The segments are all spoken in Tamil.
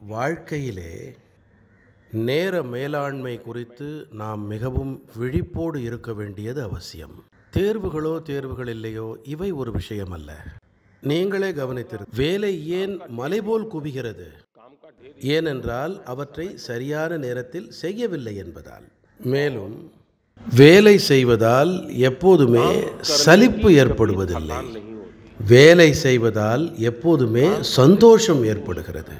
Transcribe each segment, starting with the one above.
வாழ்க்கையிலே நேர மேலாண்மை குறித்து நாம் மிகவும் விழிப்போடு இருக்க வேண்டியது அவசியம் தேர்வுகளோ தேர்வுகள் இல்லையோ இவை ஒரு விஷயம் அல்ல நீங்களே கவனித்திரு வேலை ஏன் மலை போல் குவிகிறது ஏனென்றால் அவற்றை சரியான நேரத்தில் செய்யவில்லை என்பதால் மேலும் வேலை செய்வதால் எப்போதுமே சலிப்பு ஏற்படுவதில்லை வேலை செய்வதால் எப்போதுமே சந்தோஷம் ஏற்படுகிறது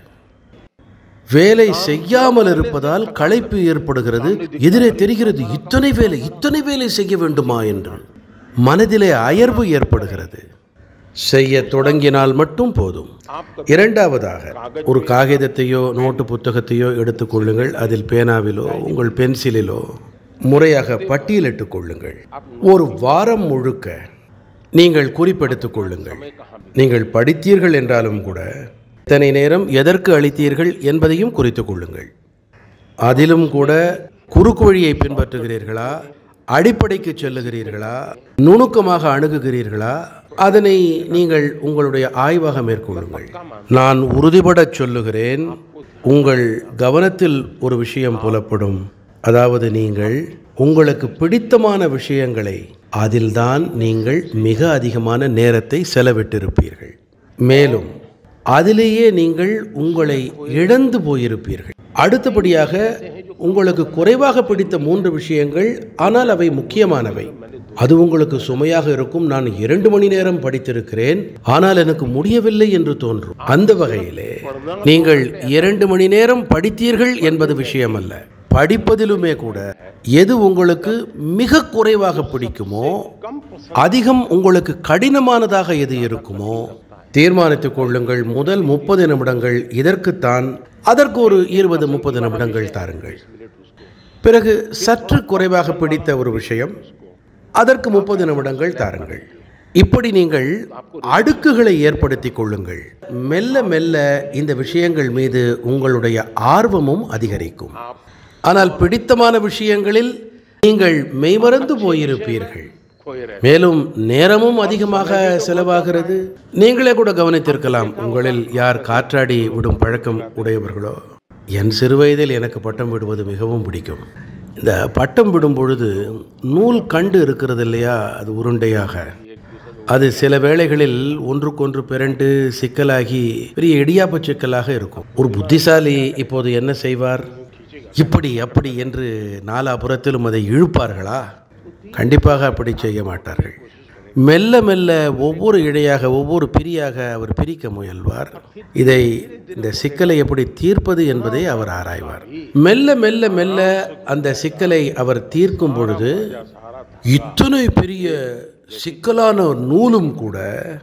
வேலை செய்யாமல் இருப்பதால் களைப்பு ஏற்படுகிறது எதிரே தெரிகிறது இத்தனை வேலை இத்தனை வேலை செய்ய வேண்டுமா என்று மனதிலே அயர்வு ஏற்படுகிறது செய்ய தொடங்கினால் மட்டும் போதும் இரண்டாவதாக ஒரு காகிதத்தையோ நோட்டு புத்தகத்தையோ எடுத்துக்கொள்ளுங்கள் அதில் பேனாவிலோ உங்கள் பென்சிலிலோ முறையாக பட்டியலிட்டுக் கொள்ளுங்கள் ஒரு வாரம் முழுக்க நீங்கள் குறிப்பெடுத்துக் கொள்ளுங்கள் நீங்கள் படித்தீர்கள் என்றாலும் கூட இத்தனை நேரம் எதற்கு அளித்தீர்கள் என்பதையும் குறித்துக் கொள்ளுங்கள் அதிலும் கூட குறுக்கு வழியை பின்பற்றுகிறீர்களா அடிப்படைக்கு செல்லுகிறீர்களா நுணுக்கமாக அணுகுகிறீர்களா அதனை நீங்கள் உங்களுடைய ஆய்வாக மேற்கொள்ளுங்கள் நான் உறுதிபடச் சொல்லுகிறேன் உங்கள் கவனத்தில் ஒரு விஷயம் புலப்படும் அதாவது நீங்கள் உங்களுக்கு பிடித்தமான விஷயங்களை அதில்தான் நீங்கள் மிக அதிகமான நேரத்தை செலவிட்டிருப்பீர்கள் மேலும் அதிலேயே நீங்கள் உங்களை இழந்து போயிருப்பீர்கள் அடுத்தபடியாக உங்களுக்கு குறைவாக பிடித்த மூன்று விஷயங்கள் ஆனால் அவை முக்கியமானவை அது உங்களுக்கு சுமையாக இருக்கும் நான் இரண்டு மணி நேரம் படித்திருக்கிறேன் ஆனால் எனக்கு முடியவில்லை என்று தோன்றும் அந்த வகையிலே நீங்கள் இரண்டு மணி நேரம் படித்தீர்கள் என்பது விஷயம் அல்ல படிப்பதிலுமே கூட எது உங்களுக்கு மிக குறைவாக பிடிக்குமோ அதிகம் உங்களுக்கு கடினமானதாக எது இருக்குமோ தீர்மானித்துக் கொள்ளுங்கள் முதல் முப்பது நிமிடங்கள் இதற்குத்தான் அதற்கு ஒரு இருபது முப்பது நிமிடங்கள் தாருங்கள் பிறகு சற்று குறைவாக பிடித்த ஒரு விஷயம் அதற்கு முப்பது நிமிடங்கள் தாருங்கள் இப்படி நீங்கள் அடுக்குகளை ஏற்படுத்திக் கொள்ளுங்கள் மெல்ல மெல்ல இந்த விஷயங்கள் மீது உங்களுடைய ஆர்வமும் அதிகரிக்கும் ஆனால் பிடித்தமான விஷயங்களில் நீங்கள் மெய்மறந்து போயிருப்பீர்கள் மேலும் நேரமும் அதிகமாக செலவாகிறது நீங்களே கூட கவனித்திருக்கலாம் உங்களில் யார் காற்றாடி விடும் பழக்கம் உடையவர்களோ என் சிறுவயதில் எனக்கு பட்டம் விடுவது மிகவும் பிடிக்கும் இந்த பட்டம் விடும் பொழுது நூல் கண்டு இருக்கிறது இல்லையா அது உருண்டையாக அது சில வேளைகளில் ஒன்றுக்கொன்று பிறண்டு சிக்கலாகி பெரிய இடியாப்ப சிக்கலாக இருக்கும் ஒரு புத்திசாலி இப்போது என்ன செய்வார் இப்படி அப்படி என்று நாலாபுறத்திலும் அதை இழுப்பார்களா கண்டிப்பாக அப்படி செய்ய மாட்டார்கள் மெல்ல மெல்ல ஒவ்வொரு இழையாக ஒவ்வொரு பிரியாக அவர் பிரிக்க முயல்வார் இதை இந்த சிக்கலை எப்படி தீர்ப்பது என்பதை அவர் ஆராய்வார் மெல்ல மெல்ல மெல்ல அந்த சிக்கலை அவர் தீர்க்கும் பொழுது இத்தனை பெரிய சிக்கலான நூலும் கூட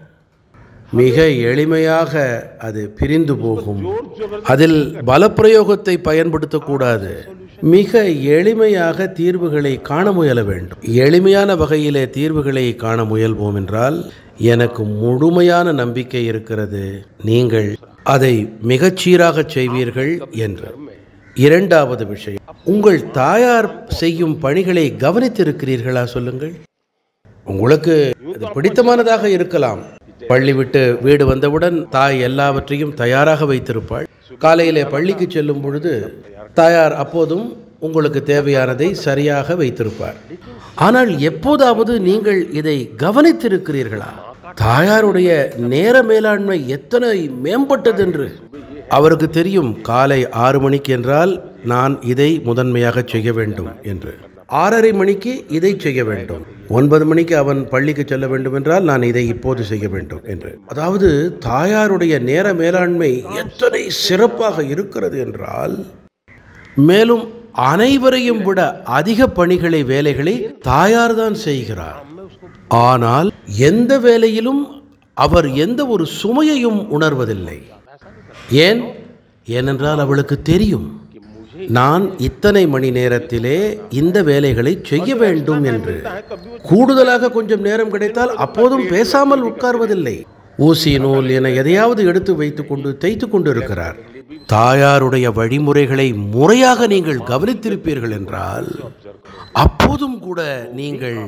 மிக எளிமையாக அது பிரிந்து போகும் அதில் பலப்பிரயோகத்தை பயன்படுத்தக்கூடாது மிக எளிமையாக தீர்வுகளை காண முயல வேண்டும் எளிமையான வகையிலே தீர்வுகளை காண முயல்வோம் என்றால் எனக்கு முழுமையான நம்பிக்கை இருக்கிறது நீங்கள் அதை மிகச்சீராக செய்வீர்கள் என்று இரண்டாவது விஷயம் உங்கள் தாயார் செய்யும் பணிகளை கவனித்திருக்கிறீர்களா சொல்லுங்கள் உங்களுக்கு அது பிடித்தமானதாக இருக்கலாம் பள்ளி விட்டு வீடு வந்தவுடன் தாய் எல்லாவற்றையும் தயாராக வைத்திருப்பாள் காலையிலே பள்ளிக்கு செல்லும் பொழுது தாயார் அப்போதும் உங்களுக்கு தேவையானதை சரியாக வைத்திருப்பார் ஆனால் எப்போதாவது நீங்கள் இதை கவனித்திருக்கிறீர்களா தாயாருடைய நேர மேலாண்மை எத்தனை மேம்பட்டது என்று அவருக்கு தெரியும் காலை ஆறு மணிக்கு என்றால் நான் இதை முதன்மையாக செய்ய வேண்டும் என்று ஆறரை மணிக்கு இதை செய்ய வேண்டும் ஒன்பது மணிக்கு அவன் பள்ளிக்கு செல்ல வேண்டும் என்றால் நான் இதை இப்போது செய்ய வேண்டும் என்று அதாவது தாயாருடைய நேர மேலாண்மை எத்தனை சிறப்பாக இருக்கிறது என்றால் மேலும் அனைவரையும் விட அதிக பணிகளை வேலைகளை தாயார்தான் செய்கிறார் ஆனால் எந்த வேலையிலும் அவர் எந்த ஒரு சுமையையும் உணர்வதில்லை ஏன் ஏனென்றால் அவளுக்கு தெரியும் நான் இத்தனை மணி நேரத்திலே இந்த வேலைகளை செய்ய வேண்டும் என்று கூடுதலாக கொஞ்சம் நேரம் கிடைத்தால் அப்போதும் பேசாமல் உட்கார்வதில்லை ஊசி நூல் என எதையாவது எடுத்து வைத்துக்கொண்டு தைத்து கொண்டு இருக்கிறார் தாயாருடைய வழிமுறைகளை முறையாக நீங்கள் கவனித்திருப்பீர்கள் என்றால் அப்போதும் கூட நீங்கள்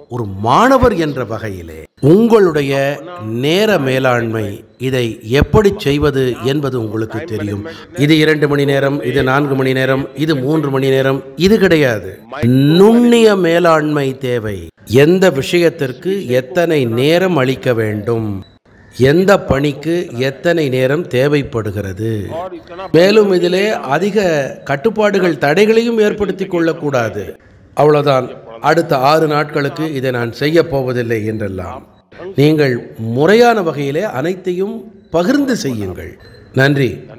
ஒரு மாணவர் என்ற வகையிலே உங்களுடைய நேர மேலாண்மை இதை எப்படி செய்வது என்பது உங்களுக்கு தெரியும் இது இரண்டு மணி நேரம் இது நான்கு மணி நேரம் இது மூன்று மணி நேரம் இது கிடையாது நுண்ணிய மேலாண்மை தேவை எந்த விஷயத்திற்கு எத்தனை நேரம் அளிக்க வேண்டும் எந்த பணிக்கு எத்தனை நேரம் தேவைப்படுகிறது और इतना மேலும் இதிலே அதிக கட்டுப்பாடுகள் தடைகளையும் ஏற்படுத்திக் கொள்ளக்கூடாது அவ்வளவுதான் அடுத்த ஆறு நாட்களுக்கு இதை நான் செய்ய போவதில்லை என்றெல்லாம் நீங்கள் முறையான வகையிலே அனைத்தையும் பகிர்ந்து செய்யுங்கள் நன்றி